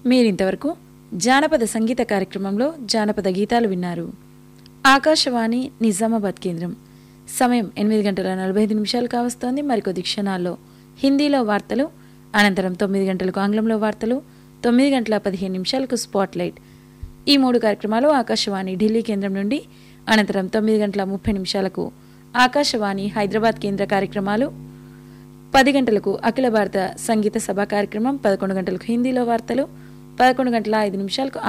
మీరింతవరకు జానపద సంగీత కార్యక్రమంలో జానపద గీతాలు విన్నారు ఆకాశవాణి నిజామాబాద్ కేంద్రం సమయం ఎనిమిది గంటల నలభై ఐదు నిమిషాలు కావస్తోంది మరికొద్ది క్షణాల్లో హిందీలో వార్తలు అనంతరం తొమ్మిది గంటలకు ఆంగ్లంలో వార్తలు తొమ్మిది గంటల పదిహేను నిమిషాలకు స్పాట్ లైట్ ఈ మూడు కార్యక్రమాలు ఆకాశవాణి ఢిల్లీ కేంద్రం నుండి అనంతరం తొమ్మిది గంటల ముప్పై నిమిషాలకు ఆకాశవాణి హైదరాబాద్ కేంద్ర కార్యక్రమాలు పది గంటలకు అఖిల భారత సంగీత సభ కార్యక్రమం పదకొండు గంటలకు హిందీలో వార్తలు పదకొండు గంటల ఐదు నిమిషాలకు